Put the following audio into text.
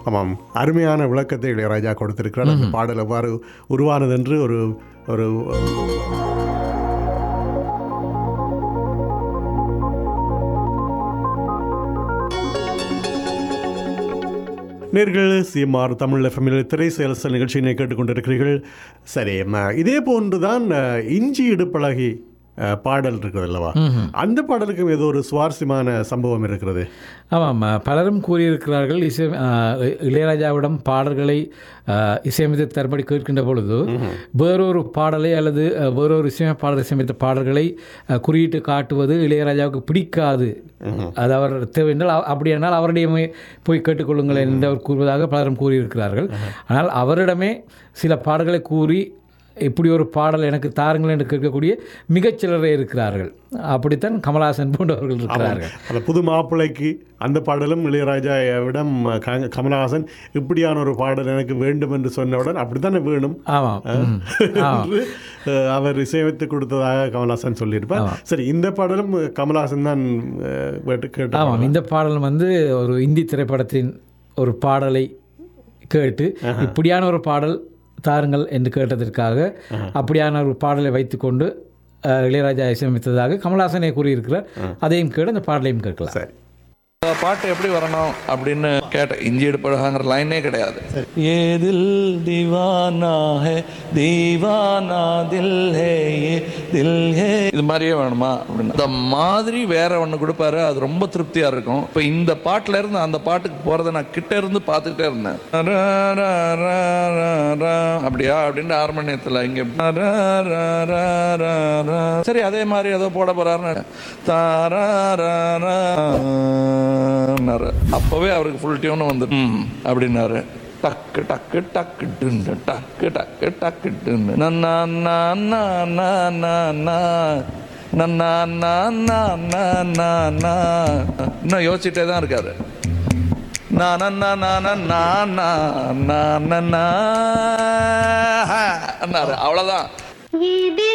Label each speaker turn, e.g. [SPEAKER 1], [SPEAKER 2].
[SPEAKER 1] ஆமாம் அருமையான விளக்கத்தை இளையராஜா கொடுத்திருக்கிறார் அந்த பாடல் எவ்வாறு உருவானது என்று ஒரு ஒரு நேர்கள் சிஎம்ஆர் தமிழ் எஃப்எம்மில் திரை சேல்ஸ் நிகழ்ச்சியினை கேட்டுக்கொண்டிருக்கிறீர்கள் சரி ம, இதே போன்றுதான் அஹ், இஞ்சி இடுப்பழகி அஹ், பாடல் இருக்கிறது அல்லவா அந்த பாடலுக்கும் ஏதோ ஒரு சுவாரஸ்யமான சம்பவம் இருக்கிறது
[SPEAKER 2] ஆமாம் அஹ், பலரும் கூறியிருக்கிறார்கள் இசை அஹ், இளையராஜாவிடம் பாடல்களை அஹ், இசையமைத்து தரும்படி கேட்கின்ற பொழுது வேறொரு பாடலை அல்லது அஹ், வேறொரு இசையமைப்பாளர் இசையமைத்த பாடல்களை அஹ், குறியிட்டு காட்டுவது இளையராஜாவுக்கு பிடிக்காது அது அவர் தேவையென்றால் அவ- அப்படியானால் அவரிடமே போய் கேட்டுக்கொள்ளுங்கள் என்று அவர் கூறுவதாக பலரும் கூறியிருக்கிறார்கள் ஆனால் அவரிடமே சில பாடல்களை கூறி இப்படி ஒரு பாடல் எனக்கு தாருங்கள் என்று கேட்கக்கூடிய மிகச்சிலரே இருக்கிறார்கள் அப்படித்தான் கமலஹாசன் போன்றவர்கள் இருக்கிறார்கள்
[SPEAKER 1] அந்த புது மாப்பிள்ளைக்கு அந்த பாடலும் இளையராஜாவிடம் க- கமலஹாசன் இப்படியான ஒரு பாடல் எனக்கு வேண்டும் என்று சொன்னவுடன் அப்படித்தானே வேணும்
[SPEAKER 2] ஆமாம் ம்.
[SPEAKER 1] என்று அஹ், அவர் இசையமைத்து கொடுத்ததாக கமலஹாசன் சொல்லியிருப்பார் சரி இந்த பாடலும் கமலஹாசன் தான் அஹ், கேட்டு- கேட்ட
[SPEAKER 2] ஆமாம் இந்த பாடல் வந்து ஒரு இந்தி திரைப்படத்தின் ஒரு பாடலை கேட்டு இப்படியான ஒரு பாடல் தாருங்கள் என்று கேட்டதற்காக அப்படியான ஒரு பாடலை வைத்துக்கொண்டு அஹ், இளையராஜா இசையமைத்ததாக கமலஹாசனே கூறியிருக்கிறார் அதையும் கேட்டு அந்த பாடலையும் கேட்கலாம்
[SPEAKER 1] சரி
[SPEAKER 3] இந்த பாட்டு எப்படி வரணும் அப்படின்னு கேட்டேன் இஞ்சி எடுப்பழகாங்கிற லைனே கிடையாது ஏ தில் தீவானா ஹே தீவானா தில் ஹே ஏ தில் ஹே இது மாதிரியே வேணுமா அப்படின்னு இந்த மாதிரி வேற ஒன்று கொடுப்பாரு அது ரொம்ப திருப்தியா இருக்கும் இப்போ இந்த பாட்டுல இருந்து அந்த பாட்டுக்கு போறதை நான் கிட்ட இருந்து பார்த்துக்கிட்டே இருந்தேன் ரா, ரா, ரா, ரா, ரா. அப்படியா அப்படின்னு ஹார்மோனியத்தில் இங்க ரா, ரா, ரா, ரா, ரா. சரி அதே மாதிரி ஏதோ போட போறாருன்னு தாரா ரா, ரா, ன்னாரு. அப்பவே அவருக்கு ஃபுல் டியூன் வந்து ம் அப்படின்னாரு டக்கு டக்கு டக்கு டுன்னு டக்கு டக்கு டக்கு டுன்னு நன்னா நா நா நா நா நா நன்னா நா நா நா நா நா இன்னும் யோசிச்சுட்டே தான் இருக்காரு நா நா நா நா நா நா நா நா நா நா அண்ணாரு அவ்வளோதான்
[SPEAKER 4] இது